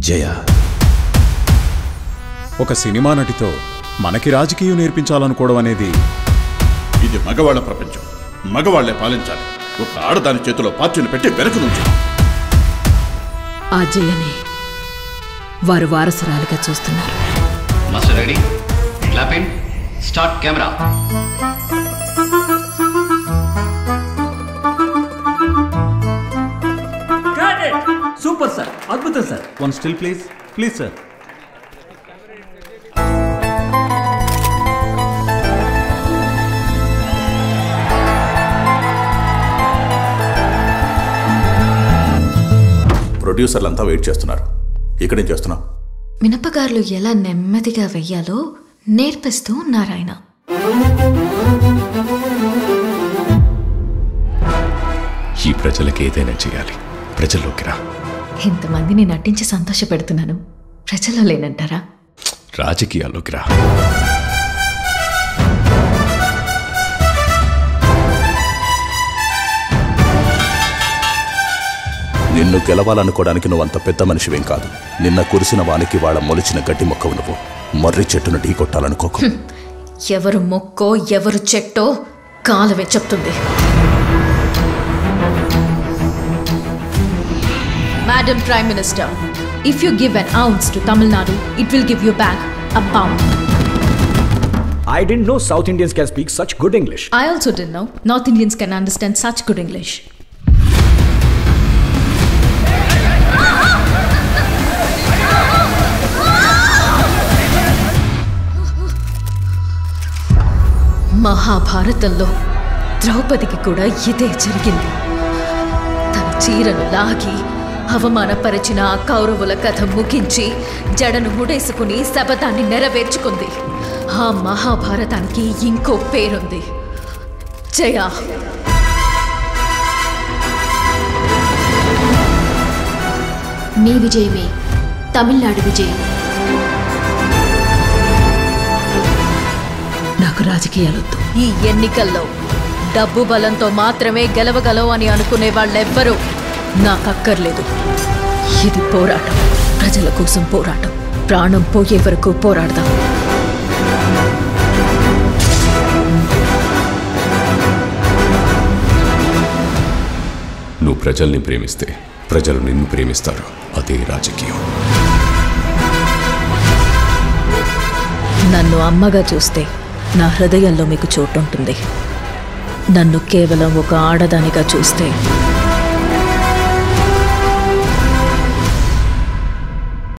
జయ ఒక సినిమా నటితో మనకి రాజకీయం నేర్పించాలనుకోవడం అనేది ఇది మగవాళ్ల ప్రపంచం మగవాళ్లే పాలించాలి ఒక ఆడదాని చేతిలో పార్టీని పెట్టి వెనక నుంచి ఆ జయని వారు వారసురాలిగా చూస్తున్నారు master ready clapping start camera super sir అద్భుతం sir one still please please sir ప్రొడ్యూసర్లంతా వెయిట్ చేస్తున్నారు ఇక్కడేం చేస్తున్నాం మినపగార్లు ఎలా నెమ్మదిగా వెయ్యాలో నేర్పిస్తూ ఉన్నారాయన ఈ ప్రజలకు ఏదైనా చేయాలి ప్రజల్లోకి రా ఇంతమందిని నటించి సంతోషపెడుతున్నాను ప్రజల్లో లేనంటారా రాజకీయాల్లోకి రా నిన్ను గెలవాలనుకోవడానికి నువ్వు అంత పెద్ద మనిషివేం కాదు నిన్న కురిసిన వానికి వాళ్ళ మొలిచిన గడ్డి మొక్కవు నువ్వు మర్రి చెట్టును ఢీ కొట్టాలనుకోకు ఎవరు మొక్కో ఎవరు చెట్టో కాలవే చెప్తుంది Madam Prime Minister, if you give an ounce to Tamil Nadu, it will give you back a pound. I didn't know South Indians can speak such good English. I also didn't know North Indians can understand such good English. మహాభారతంలో ద్రౌపదికి కూడా ఇదే జరిగింది తన చీరను లాగి అవమానపరిచిన ఆ కౌరవుల కథ ముగించి జడను ముడేసుకుని శపథాన్ని నెరవేర్చుకుంది ఆ మహాభారతానికి ఇంకో పేరుంది జయ మీ విజయమే తమిళనాడు విజయం నాకు రాజకీయాలొద్దు ఈ ఎన్నికల్లో డబ్బు బలంతో మాత్రమే గెలవగలవు అని అనుకునే వాళ్ళెవ్వరూ నాకు అక్కర్లేదు ఇది పోరాటం ప్రజల కోసం పోరాటం ప్రాణం పోయే వరకు పోరాడదాం నువ్వు ప్రజల్ని ప్రేమిస్తే ప్రజలు నిన్ను ప్రేమిస్తారు అదే రాజకీయం నన్ను అమ్మగా చూస్తే నా హృదయంలో మీకు చోటుంటుంది నన్ను కేవలం ఒక ఆడదానిగా చూస్తే